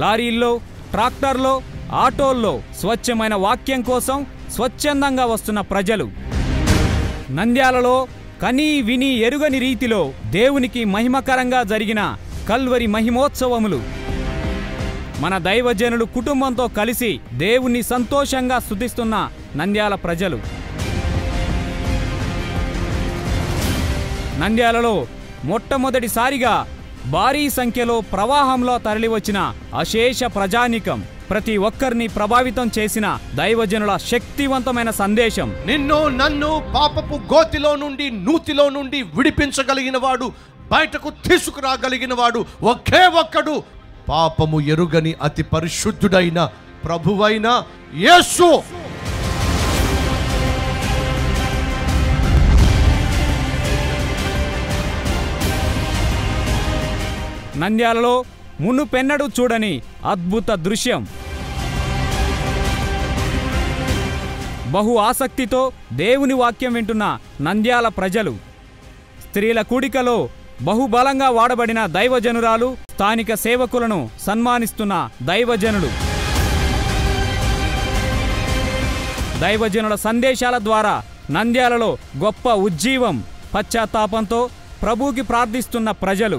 లారీల్లో ట్రాక్టర్లో ఆటోల్లో స్వచ్ఛమైన వాక్యం కోసం స్వచ్ఛందంగా వస్తున్న ప్రజలు నంద్యాలలో కనీ విని ఎరుగని రీతిలో దేవునికి మహిమకరంగా జరిగిన కల్వరి మహిమోత్సవములు మన దైవజనులు కుటుంబంతో కలిసి దేవుణ్ణి సంతోషంగా స్తుతిస్తున్న నంద్యాల ప్రజలు నంద్యాలలో మొట్టమొదటిసారిగా భారీ సంఖ్యలో ప్రవాహంలో తరలివచ్చిన అశేష ప్రజానికం ప్రతి ఒక్కరిని ప్రభావితం చేసిన దైవజనుల శక్తివంతమైన సందేశం నిన్ను నన్ను పాపపు గోతిలో నుండి నూతిలో నుండి విడిపించగలిగిన వాడు బయటకు తీసుకురాగలిగిన వాడు ఒకే ఒక్కడు పాపము ఎరుగని అతి పరిశుద్ధుడైన ప్రభువైన యేసు నంద్యాలలో మునుపెన్నడూ చూడని అద్భుత దృశ్యం బహు ఆసక్తితో దేవుని వాక్యం వింటున్న నంద్యాల ప్రజలు స్త్రీల కూడికలో బహుబలంగా వాడబడిన దైవజనురాలు స్థానిక సేవకులను సన్మానిస్తున్న దైవజనుడు దైవజనుల సందేశాల ద్వారా నంద్యాలలో గొప్ప ఉజ్జీవం పశ్చాత్తాపంతో ప్రభువుకి ప్రార్థిస్తున్న ప్రజలు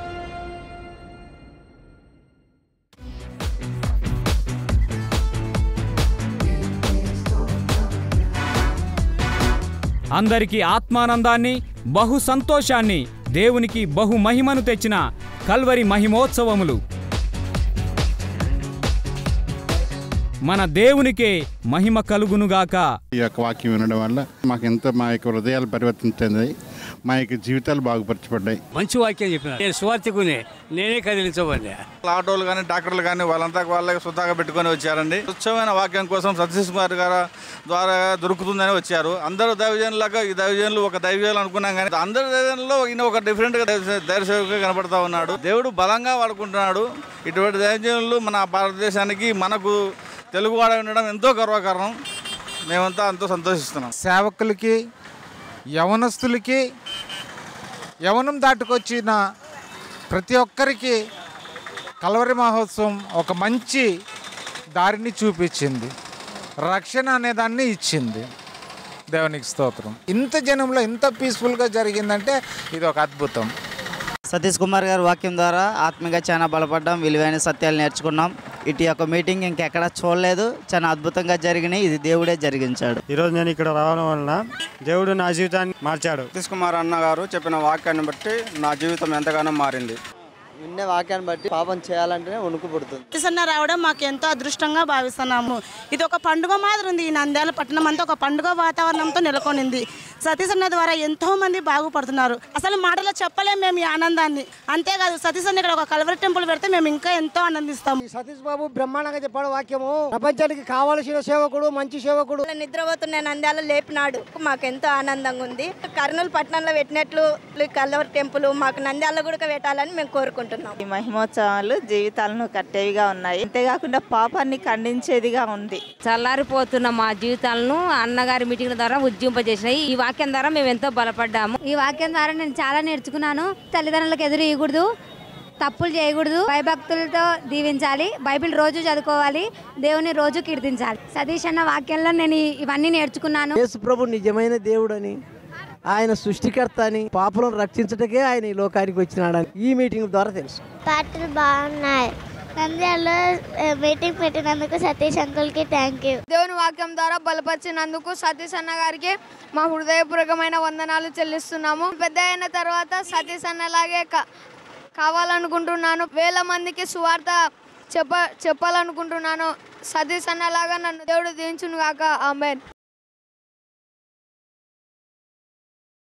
అందరికీ ఆత్మానందాన్ని బహు సంతోషాన్ని దేవునికి బహు మహిమను తెచ్చిన కల్వరి మహిమోత్సవములు మన దేవునికే మహిమ కలుగునుగాక ఈ యొక్క వాక్యం వినడం వల్ల మాకు ఎంతో మా యొక్క హృదయాలు పరివర్తించింది మా యొక్క జీవితాలు బాగుపరచబడ్డాయి మంచి వాక్యం చెప్పిన నేను స్వార్థకునే నేనే కదిలించబడ్డా ఆటోలు కానీ డాక్టర్లు కానీ వాళ్ళంతా వాళ్ళకి సుతాగా పెట్టుకొని వచ్చారండి స్వచ్ఛమైన వాక్యం కోసం సతీష్ కుమార్ గారు ద్వారా దొరుకుతుందని వచ్చారు అందరూ దైవజనులాగా ఈ దైవజనులు ఒక దైవజనులు అనుకున్నాం కానీ అందరు దైవజనుల్లో ఈయన ఒక డిఫరెంట్ గా దైవసేవకుగా కనబడతా ఉన్నాడు దేవుడు బలంగా వాడుకుంటున్నాడు ఇటువంటి దైవజనులు మన భారతదేశానికి మనకు తెలుగువాడ ఉండడం ఎంతో గర్వకారణం మేమంతా ఎంతో సంతోషిస్తున్నాం సేవకులకి యవనస్తులకి యవనం దాటుకొచ్చిన ప్రతి ఒక్కరికి కలవరి మహోత్సవం ఒక మంచి దారిని చూపించింది రక్షణ అనేదాన్ని ఇచ్చింది దేవునికి స్తోత్రం ఇంత జనంలో ఇంత పీస్ఫుల్గా జరిగిందంటే ఇది ఒక అద్భుతం సతీష్ కుమార్ గారి వాక్యం ద్వారా ఆత్మీయంగా చాలా బలపడ్డాం విలువైన సత్యాలు నేర్చుకున్నాం ఇటు యొక్క మీటింగ్ ఇంకెక్కడా చూడలేదు చాలా అద్భుతంగా జరిగినాయి ఇది దేవుడే జరిగించాడు ఈరోజు నేను ఇక్కడ రావడం వలన దేవుడు నా జీవితాన్ని మార్చాడు సతీష్ కుమార్ అన్న గారు చెప్పిన వాక్యాన్ని బట్టి నా జీవితం ఎంతగానో మారింది విన్నే వాక్యాన్ని బట్టి పాపం చేయాలంటేనే వణుకు పుడుతుంది సతీసన్న రావడం మాకు ఎంతో అదృష్టంగా భావిస్తున్నాము ఇది ఒక పండుగ మాదిరి ఉంది ఈ నంద్యాల పట్టణం అంతా ఒక పండుగ వాతావరణంతో నెలకొనింది సతీసన్న ద్వారా ఎంతో మంది బాగుపడుతున్నారు అసలు మాటలో చెప్పలేము మేము ఈ ఆనందాన్ని అంతేకాదు సతీసన్న ఇక్కడ ఒక కలవరి టెంపుల్ పెడితే మేము ఇంకా ఎంతో ఆనందిస్తాము సతీష్ బాబు బ్రహ్మాండంగా చెప్పాడు వాక్యము ప్రపంచానికి కావలసిన సేవకుడు మంచి సేవకుడు నిద్రపోతున్న నంద్యాల లేపినాడు మాకెంతో ఆనందంగా ఉంది కర్నూలు పట్టణంలో పెట్టినట్లు కల్లవర్ టెంపుల్ మాకు నంద్యాల కూడా పెట్టాలని మేము కోరుకుంటున్నాం ఈ మహిమోత్సవాలు జీవితాలను కట్టేవిగా ఉన్నాయి అంతేకాకుండా పాపాన్ని ఖండించేదిగా ఉంది చల్లారిపోతున్న మా జీవితాలను అన్నగారి మీటింగ్ ద్వారా ఉజ్జింపజేసినాయి ఈ వాక్యం ద్వారా మేము ఎంతో బలపడ్డాము ఈ వాక్యం ద్వారా నేను చాలా నేర్చుకున్నాను తల్లిదండ్రులకు ఎదురు ఇవ్వకూడదు తప్పులు చేయకూడదు భయభక్తులతో దీవించాలి బైబిల్ రోజు చదువుకోవాలి దేవుని రోజు కీర్తించాలి సతీష్ అన్న వాక్యంలో నేను ఈ- ఇవన్నీ నేర్చుకున్నాను యేసు ప్రభు నిజమైన దేవుడని ఆయన సృష్టికర్త అని పాపులను రక్షించటకే ఆయన ఈ లోకానికి వచ్చినాడని ఈ మీటింగ్ ద్వారా తెలుసు పాటలు బాగున్నాయి నంద్యాలలో మీటింగ్ పెట్టినందుకు సతీష్ అంకుల్కి థ్యాంక్ యూ దేవుని వాక్యం ద్వారా బలపరిచినందుకు సతీష్ అన్న గారికి మా హృదయపూర్వకమైన వందనాలు చెల్లిస్తున్నాము పెద్ద అయిన తర్వాత సతీష్ అన్నలాగే కా- కావాలనుకుంటున్నాను వేల మందికి సువార్త చెప్ప చెప్పాలనుకుంటున్నాను సతీష్ అన్నలాగా నన్ను దేవుడు దీవించును గాక ఆమెన్